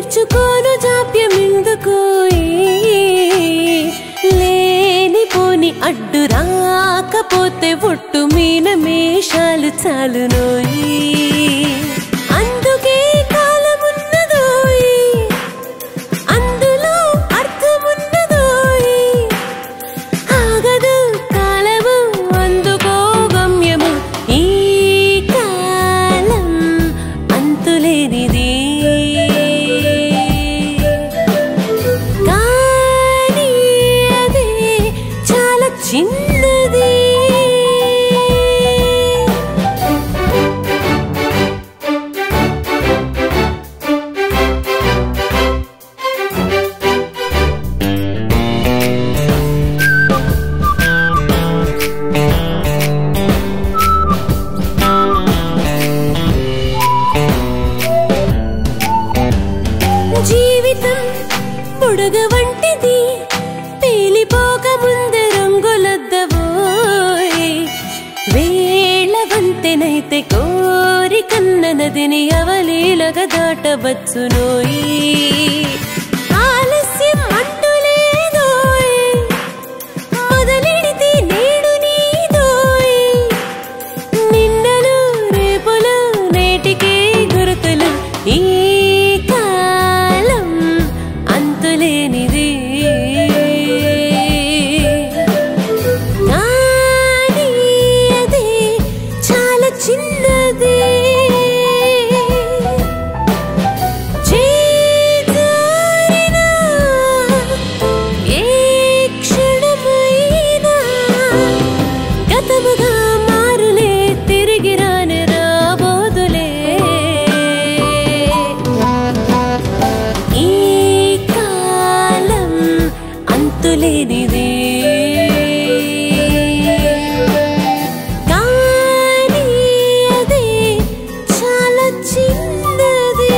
తీర్చుకోను జాప్యమెందుకు లేనిపోని అడ్డు రాకపోతే ఒట్టు మీన మేషాలు చాలునోయి అందుకే కాలమున్నదోయి అందులో అర్థమున్నదోయి ఆగదు కాలము అందుకో గమ్యము ఈ కాలం అంతులేనిది కానీ అదే చాలా చిన్నది జీవితం బుడగ వంటిది పేలిపోక ముందు రంగులద్దవోయ్ వేళ వంతెనైతే కోరి కన్న నదిని అవలీలగా దాటవచ్చునోయి ఆలస్యం అంటూ లేదోయ్ మొదలెడితే నేడు నీదోయ్ నిన్నలు రేపులు నేటికే గుర్తులు ఈ కాలం అంతులేనిది కానీ అదే చాలా చిన్నది చేజారిన ఏ క్షణమైనా గతముగా మారులే తిరిగి రాని రాబోదులే ఈ కాలం అంతులేనిది కానీ అదే చాలా చిన్నది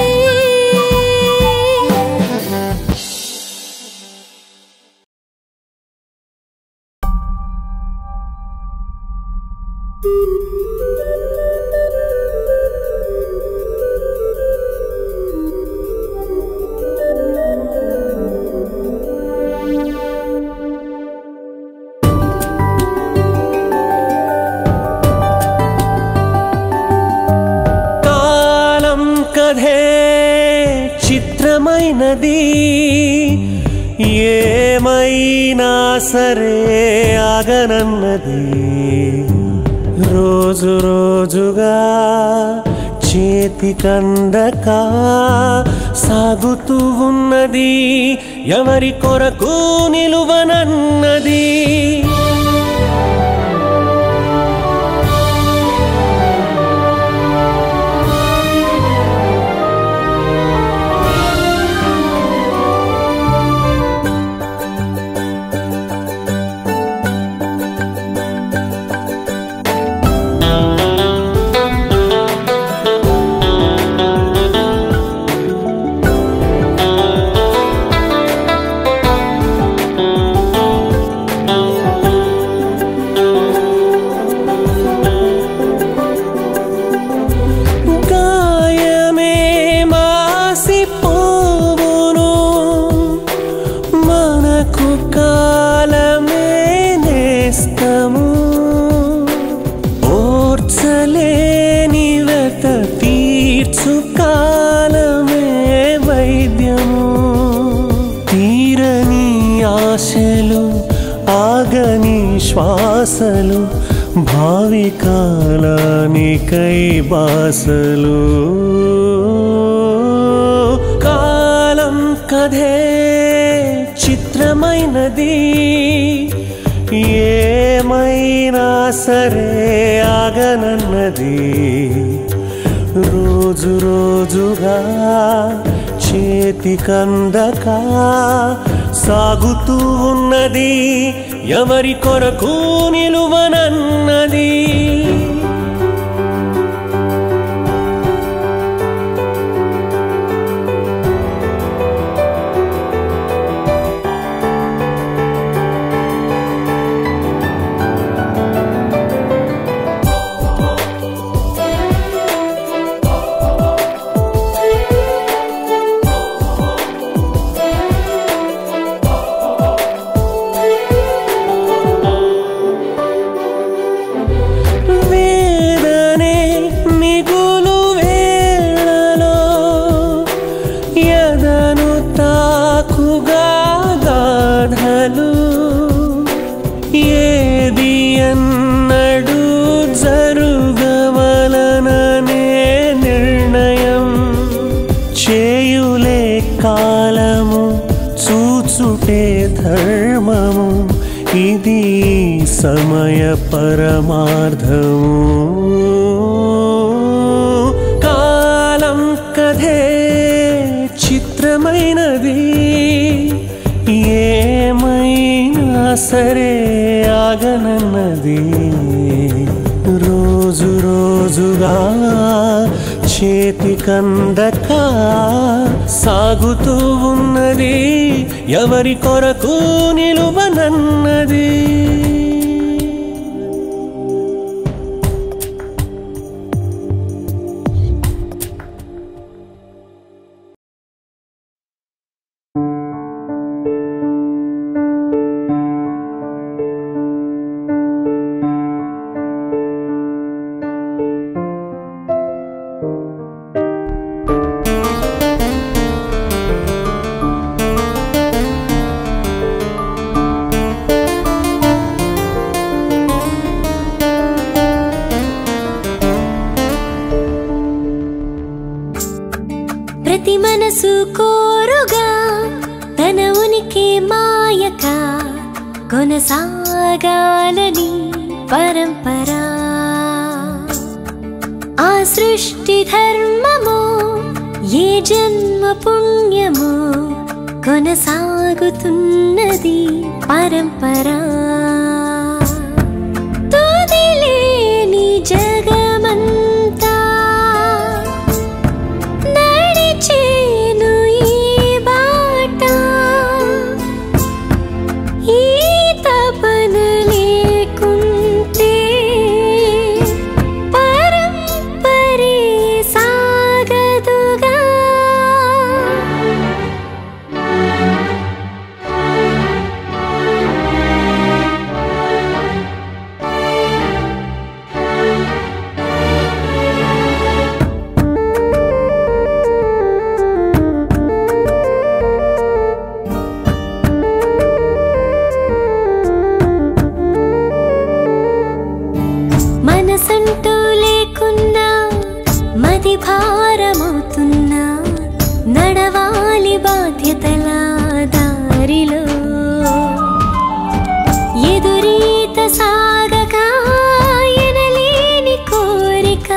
కాలం కథే చిత్రమైనది ఏమైనా సరే ఆగనన్నది రోజు రోజుగా చేతికందక సాగుతూ ఉన్నది ఎవరి కొరకు నిలువనన్నది గాయమే మాసిపోవును మనకు కాలమే నేస్తము ఓర్చలేని వెత తీర్చు కాలమే వైద్యము తీరని ఆశలు ఆగని శ్వాసలు భావి కాలానికై బాసలు కాలం కథే చిత్రమైనది ఏమైనా సరే ఆగనన్నది రోజు రోజుగా చేతికందక సాగుతూ ఉన్నది ఎవరి కొరకు నిలువనన్నది కాలము చూచుటే ధర్మము ఇది సమయ పరమార్థము కాలం కథే చిత్రమైనది ఏమైనా సరే ఆగనన్నది రోజు రోజుగా చేతికందక సాగుతూ ఉన్నది ఎవరి కొరకు నిలువనన్నది ప్రతి మనసు కోరుగా తన ఉనికి మాయక కొనసాగాలని పరంపరా ఆ సృష్టి ధర్మము ఏ జన్మ పుణ్యము కొనసాగుతున్నది పరంపరా తుదిలేని జగమంతా నడిచేను ఈ బాట ఈ తపన లేకుంటే పరంపరే సాగదుగా మనసంటూ లేకున్నా మది భారమవుతున్నా నడవాలి బాధ్యతల దారిలో ఎదురీత సాగక ఎనలేని కోరిక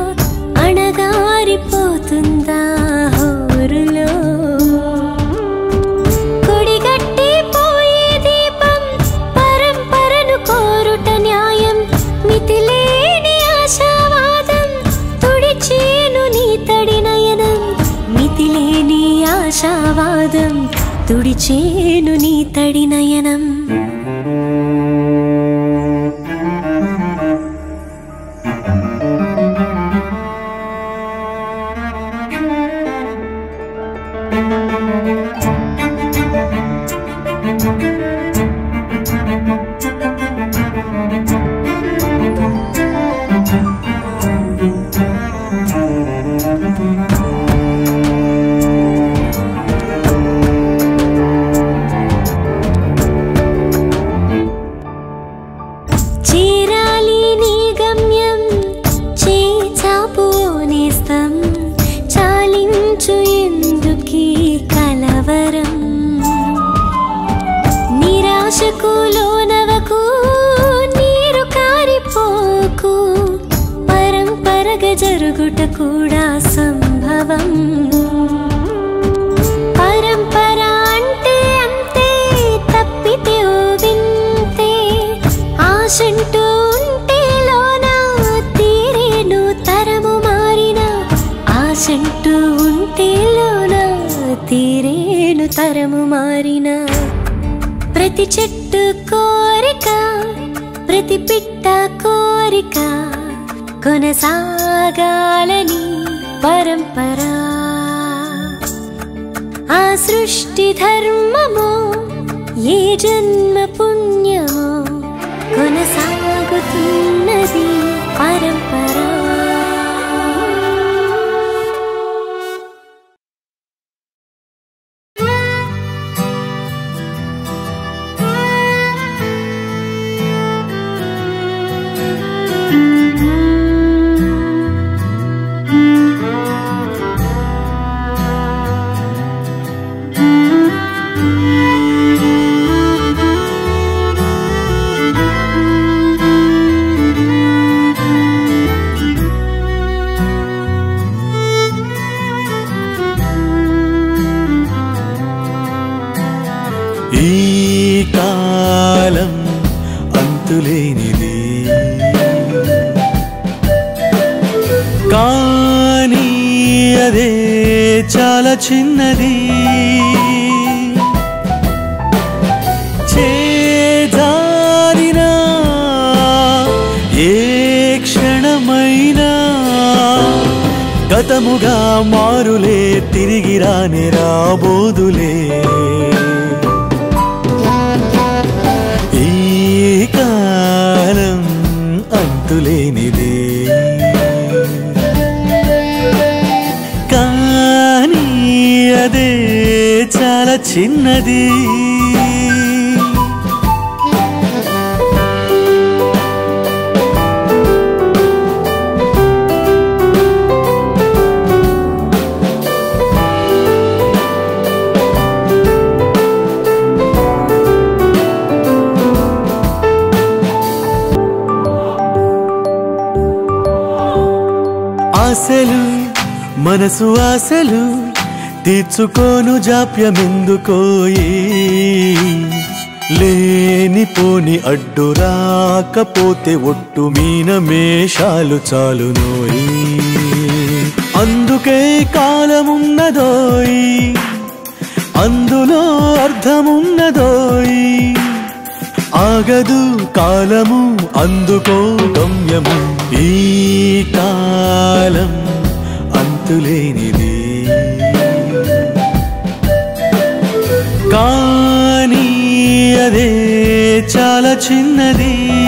అణగారిపోతుందా హోరులో కొడిగట్టి పోయే దీపం పరంపరను కోరుట న్యాయం మితిలేని ఆశావాదం తుడిచేను నీ తడి నయనం మితిలేని ఆశావాదం తుడిచేను నీ తడి నయనం చేరాలి నీ గమ్యం చేచాపు నేస్తం చాలించు ఎందుకీ కలవరం నిరాశకు లోనవకు నీరు కారిపోకు పరంపరగ జరుగుట కూడా సంభవం పరంపర అంటే అంతే తప్పితే ఓ వింతే ఆశంటూ ఉంటే లోన తీరేను తరము మారిన ఆశంటూ ఉంటే లోన తీరేను తరము మారిన ప్రతి చెట్టు కోరిక ప్రతి పిట్ట కోరిక కొనసాగాలని పరంపరా ఆ సృష్టి ధర్మము ఏ జన్మ పుణ్యమో కొనసాగుతున్నది పరంపరా అంతులేనిది కానీ అదే చాలా చిన్నది చేజారినా ఏ క్షణమైనా గతముగా మారులే తిరిగి రాని రాబోదులే ఈ కాలం అంతులేనిదే కానీ అదే చాలా చిన్నది ఆశలు మనసు ఆశలు తీర్చుకోను జాప్యమెందుకోయి లేనిపోని అడ్డు రాకపోతే ఒట్టు మీన మేషాలు చాలునోయి అందుకే కాలమున్నదోయి అందులో అర్థమున్నదోయి ఆగదు కాలము అందుకో గమ్యము ఈ కాలం అంతులేనిది కానీ అదే చాలా చిన్నది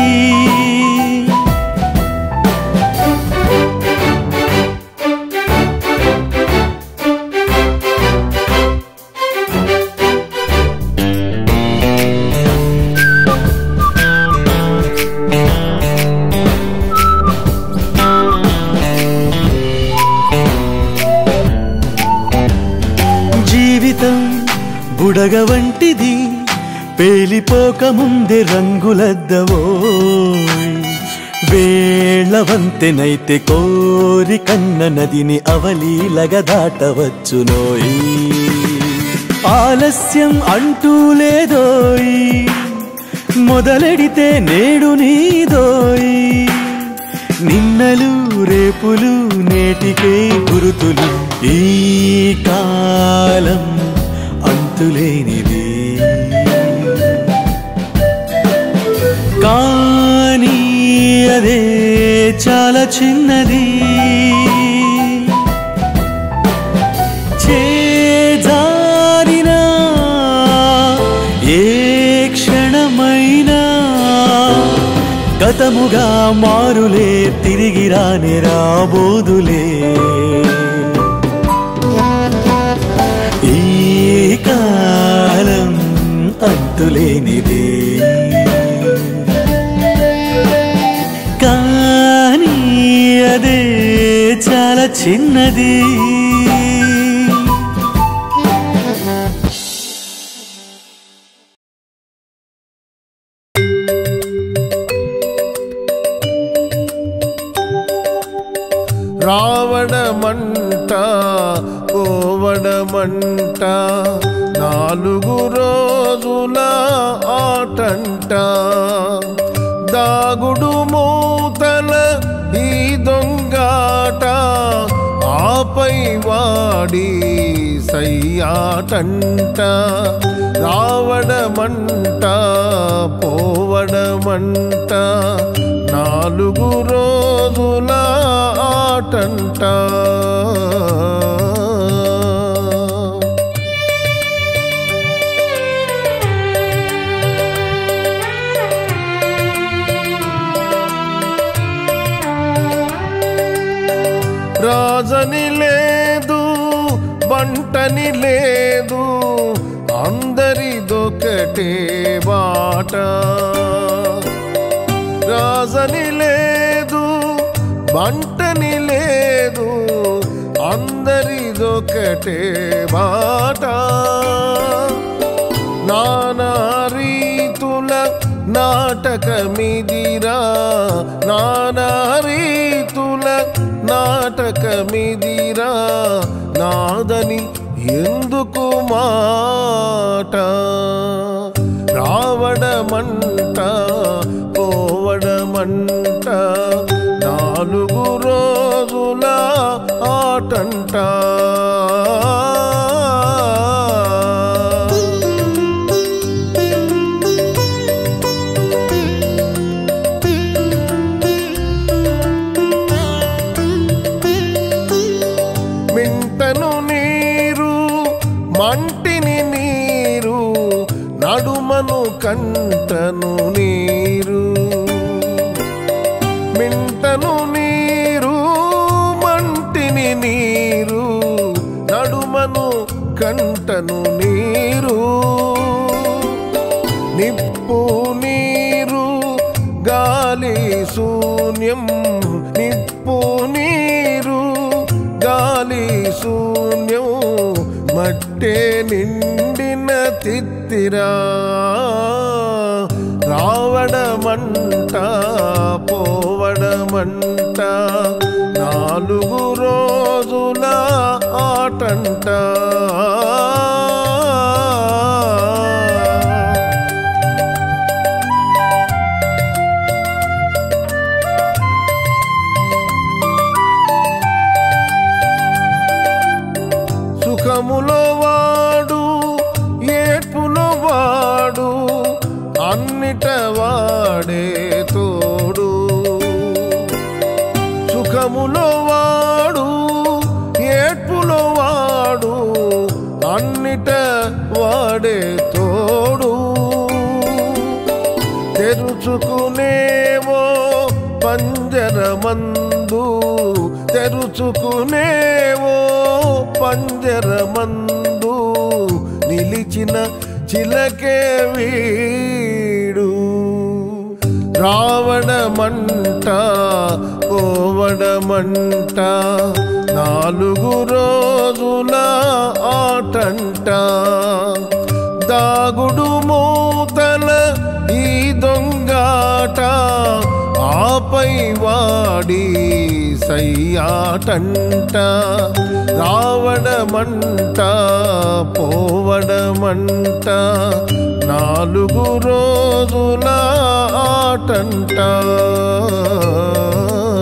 జీవితం బుడగ వంటిది పేలిపోక ముందే రంగులద్దవో వేళవంతెనైతే కోరి కన్న నదిని అవలీలగ దాటవచ్చునోయి ఆలస్యం అంటూ లేదోయ్ మొదలెడితే నేడు నీదోయ్ నిన్నలు రేపులు నేటికే గురుతులు ఈ కాలం అంతులేనిది కానీ అదే చాలా చిన్నది చేజారినా ఏ క్షణమైనా గతముగా మారులే తిరిగి రాని రాబోదులే ఈ కాలం అంతులేనిదే కానీ అదే చాలా చిన్నది రావడమంట పోవడమంట నాలుగు రోజుల ఆటంట దాగుడు మూతల ఈ దొంగాట ఆపై వాడి సయ్యాటంట రావడమంట పోవడమంట నాలుగు రోజుల ఆటంట రాజని లేదు బంటని లేదు అందరిదొకటే బాట రాజని లేదు బంటని లేదు అందరిదొకటే బాట నానా రీతుల నాటకమిదిరా నానా రీతుల నాటకమిదిరా నాదని ఎందుకు మాట రావడమంట పో పోవడమంట నాలుగు రోజుల ఆటంట మింటను నీరు మంటిని నీరు నడుమను కంటను నీరు మింటను నీరు మంటిని నీరు నడుమను కంటను నీరు నిప్పు నీరు గాలి శూన్యం నిప్పు నీరు గాలి శూన్యం మట్టే నిండిన తిత్తిరా రావడమంట పోవడమంట నాలుగు రోజుల ఆటంట సుఖములో వాడు ఏడ్పులో వాడు అన్నిట వాడే తోడు సుఖములో వాడు ఏడ్పులో వాడు అన్నిట వాడే తోడు తెరుచుకునేవో పంజరమందు తెరుచుకునేవో పంజరమందు నిలిచిన చిలకే వీడు రావడమంట పోవడమంట నాలుగు రోజుల ఆటంట దాగుడు మూతల ఈ దొంగాట ఆపై వాడి సయ్యాటంట రావడమంట పోవడమంట నాలుగు రోజుల ఆటంట